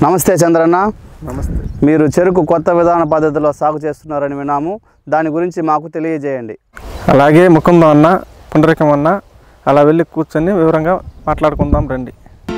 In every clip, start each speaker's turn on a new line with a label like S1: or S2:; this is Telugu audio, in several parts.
S1: నమస్తే చంద్రన్న
S2: నమస్తే
S1: మీరు చెరుకు కొత్త విధాన పద్ధతిలో సాగు చేస్తున్నారని విన్నాము దాని గురించి మాకు తెలియజేయండి
S2: అలాగే ముకుందం అన్న పుండరికం అన్న అలా వెళ్ళి కూర్చొని వివరంగా మాట్లాడుకుందాం రండి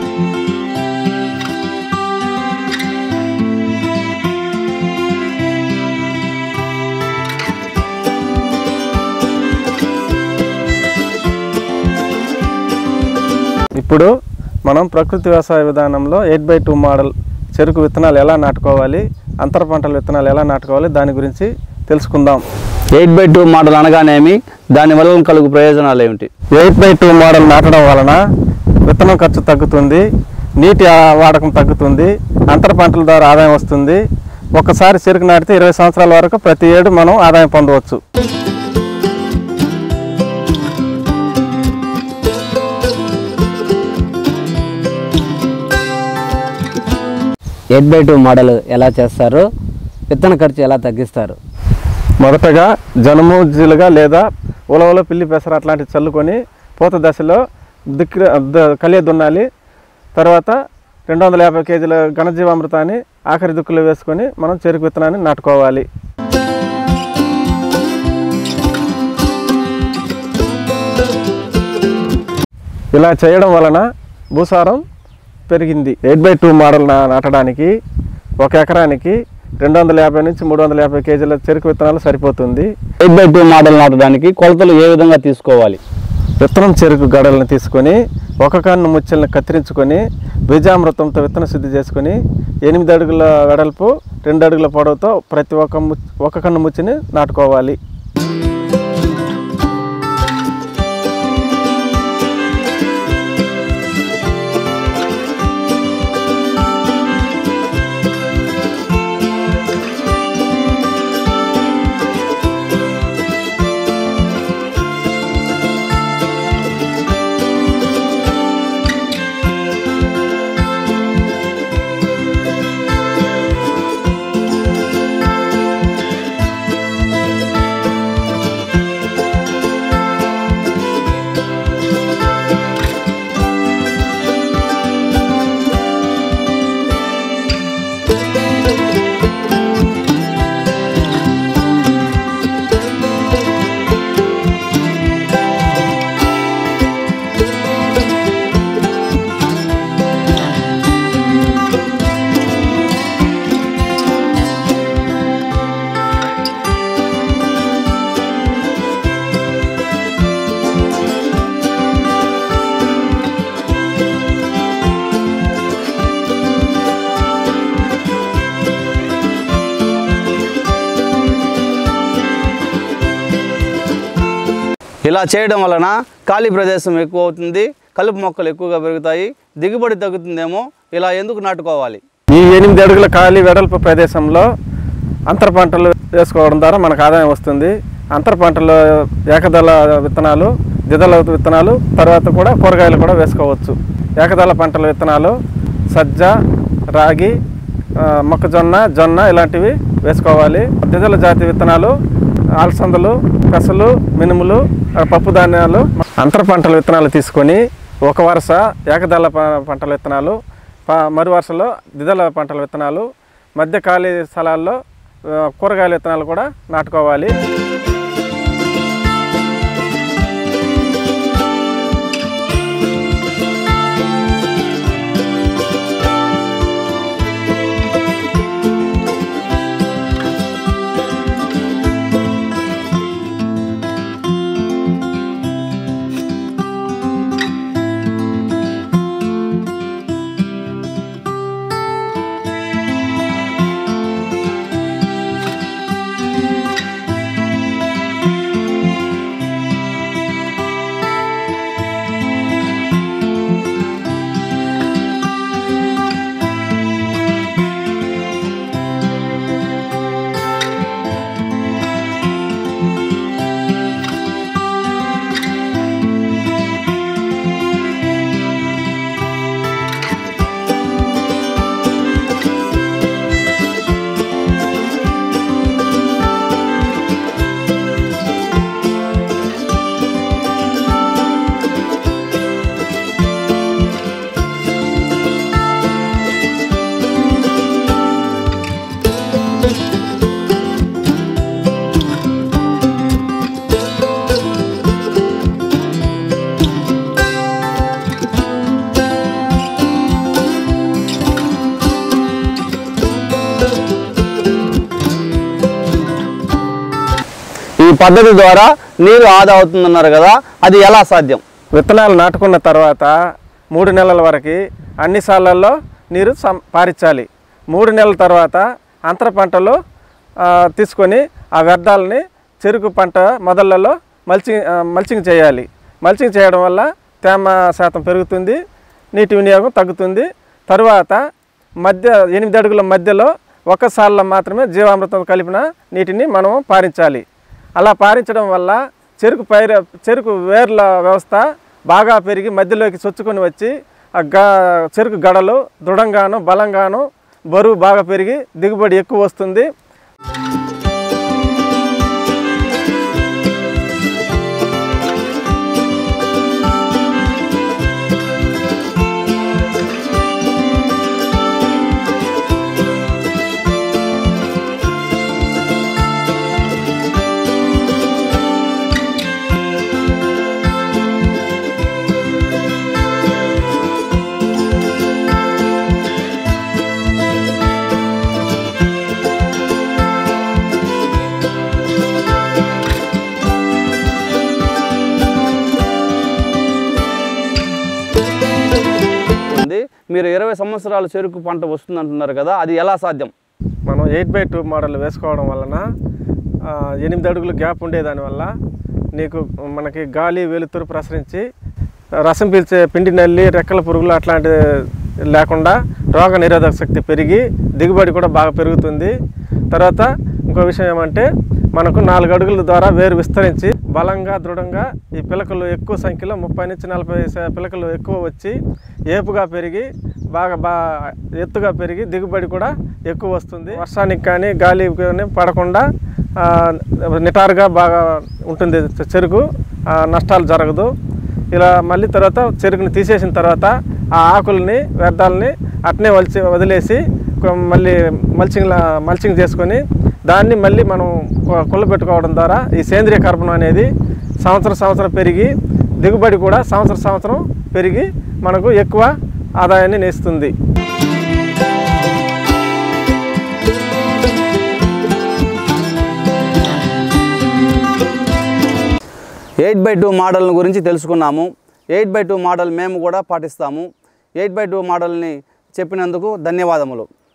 S2: ఇప్పుడు మనం ప్రకృతి వ్యవసాయ విధానంలో ఎయిట్ బై టూ మోడల్ చెరుకు విత్తనాలు ఎలా నాటుకోవాలి అంతర పంటల విత్తనాలు ఎలా నాటుకోవాలి దాని గురించి తెలుసుకుందాం
S1: ఎయిట్ బై టూ మోడల్ అనగానేమి దాని వల్ల కలుగు ప్రయోజనాలు ఏమిటి
S2: ఎయిట్ బై టూ మోడల్ నాటడం వలన విత్తనం ఖర్చు తగ్గుతుంది నీటి ఆ- వాడకం తగ్గుతుంది అంతర పంటల ద్వారా ఆదాయం వస్తుంది ఒకసారి చెరుకు నాటితే ఇరవై సంవత్సరాల వరకు ప్రతి ఏడు మనం ఆదాయం పొందవచ్చు
S3: ఎయిట్ బై టూ మోడల్ ఎలా చేస్తారు విత్తన ఖర్చు ఎలా తగ్గిస్తారు
S2: మొదటగా జనుము జీలుగా లేదా ఉలవలో పిల్లి పెసర అట్లాంటివి చల్లుకొని పూత దశలో దిక్కు ద- కలియ దున్నాలి తర్వాత రెండు వందల యాభై కేజీల ఘనజీవామృతాన్ని ఆఖరి దుక్కులో వేసుకొని మనం చెరుకు విత్తనాన్ని నాటుకోవాలి ఇలా చేయడం వలన భూసారం పెరిగింది ఎయిట్ బై టూ మోడల్ నా- నాటడానికి ఒక ఎకరానికి రెండు వందల యాభై నుంచి మూడు వందల యాభై కేజీల చెరుకు విత్తనాలు సరిపోతుంది
S1: ఎయిట్ బై టూ మోడల్ నాటడానికి కొలతలు ఏ విధంగా తీసుకోవాలి
S2: విత్తనం చెరుకు గడలను తీసుకొని ఒక కన్ను ముచ్చల్ని కత్తిరించుకొని బీజామృతంతో విత్తన శుద్ధి చేసుకొని ఎనిమిది అడుగుల వెడల్పు రెండు అడుగుల పొడవుతో ప్రతి ఒక్క ము ఒక కన్ను ముచ్చిని నాటుకోవాలి
S1: ఇలా చేయడం వలన ఖాళీ ప్రదేశం ఎక్కువ అవుతుంది కలుపు మొక్కలు ఎక్కువగా పెరుగుతాయి దిగుబడి తగ్గుతుందేమో ఇలా ఎందుకు నాటుకోవాలి
S2: ఈ ఎనిమిది అడుగుల ఖాళీ వెడల్పు ప్రదేశంలో అంతర పంటలు వేసుకోవడం ద్వారా మనకు ఆదాయం వస్తుంది అంతర పంటలు ఏకదళ విత్తనాలు ద్విదళ విత్తనాలు తర్వాత కూడా కూరగాయలు కూడా వేసుకోవచ్చు ఏకదళ పంటల విత్తనాలు సజ్జ రాగి ఆ, మొక్కజొన్న జొన్న ఇలాంటివి వేసుకోవాలి ద్విదళ జాతి విత్తనాలు అలసందలు పెసలు మినుములు ఆ, పప్పు ధాన్యాలు అంతర పంటల విత్తనాలు తీసుకొని ఒక వరుస ఏకదళ ప- పంటల విత్తనాలు ప- మరు వరుసలో ద్విదళ పంటల విత్తనాలు మధ్య ఖాళీ స్థలాల్లో ఆ, కూరగాయల విత్తనాలు కూడా నాటుకోవాలి
S1: పద్ధతి ద్వారా నీరు ఆదా అవుతుందన్నారు కదా అది ఎలా సాధ్యం
S2: విత్తనాలు నాటుకున్న తర్వాత మూడు నెలల వరకు అన్ని సార్లలో నీరు సం పారించాలి మూడు నెలల తర్వాత అంతర పంటలు ఆ, తీసుకొని ఆ వ్యర్థాలని చెరుకు పంట మొదళ్ళలో మల్చింగ్ ఆ, మల్చింగ్ చేయాలి మల్చింగ్ చేయడం వల్ల తేమ శాతం పెరుగుతుంది నీటి వినియోగం తగ్గుతుంది తరువాత మధ్య ఎనిమిది అడుగుల మధ్యలో ఒక్కసారిలో మాత్రమే జీవామృతం కలిపిన నీటిని మనం పారించాలి అలా పారించడం వల్ల చెరుకు పైర చెరుకు వేర్ల వ్యవస్థ బాగా పెరిగి మధ్యలోకి చొచ్చుకొని వచ్చి ఆ గ చెరుకు గడలు దృఢంగాను బలంగాను బరువు బాగా పెరిగి దిగుబడి ఎక్కువ వస్తుంది
S1: ఉంది మీరు ఇరవై సంవత్సరాల చెరుకు పంట వస్తుందంటున్నారు కదా అది ఎలా సాధ్యం
S2: మనం ఎయిట్ బై టూ మోడల్ వేసుకోవడం వలన ఆ, ఎనిమిది అడుగులు గ్యాప్ ఉండేదానివల్ల నీకు మనకి గాలి వెలుతురు ప్రసరించి రసం పీల్చే పిండి నల్లి రెక్కల పురుగులు అట్లాంటివి లేకుండా రోగ నిరోధక శక్తి పెరిగి దిగుబడి కూడా బాగా పెరుగుతుంది తర్వాత ఇంకో విషయం ఏమంటే మనకు నాలుగు అడుగుల ద్వారా వేరు విస్తరించి బలంగా దృఢంగా ఈ పిలకలు ఎక్కువ సంఖ్యలో ముప్పై నుంచి నలభై శా- పిలకలు ఎక్కువ వచ్చి ఏపుగా పెరిగి బాగా బా ఎత్తుగా పెరిగి దిగుబడి కూడా ఎక్కువ వస్తుంది వర్షానికి కానీ గాలి కానీ పడకుండా ఆ, నిటారుగా బాగా ఉంటుంది చె- చెరుకు ఆ, నష్టాలు జరగదు ఇలా మళ్ళీ తర్వాత చెరుకుని తీసేసిన తర్వాత ఆ ఆకుల్ని వ్యర్థాలని అట్నే వలిచి వదిలేసి కొ- మళ్ళీ మల్చింగ్ మల్చింగ్ చేసుకొని దాన్ని మళ్ళీ మనం కు- కుళ్ళబెట్టుకోవడం ద్వారా ఈ సేంద్రియ కర్బనం అనేది సంవత్సరం సంవత్సరం పెరిగి దిగుబడి కూడా సంవత్సరం సంవత్సరం పెరిగి మనకు ఎక్కువ ఆదాయాన్ని నేస్తుంది
S1: ఎయిట్ బై టూ మోడల్ గురించి తెలుసుకున్నాము ఎయిట్ బై టూ మోడల్ మేము కూడా పాటిస్తాము ఎయిట్ బై టూ మోడల్ని చెప్పినందుకు ధన్యవాదములు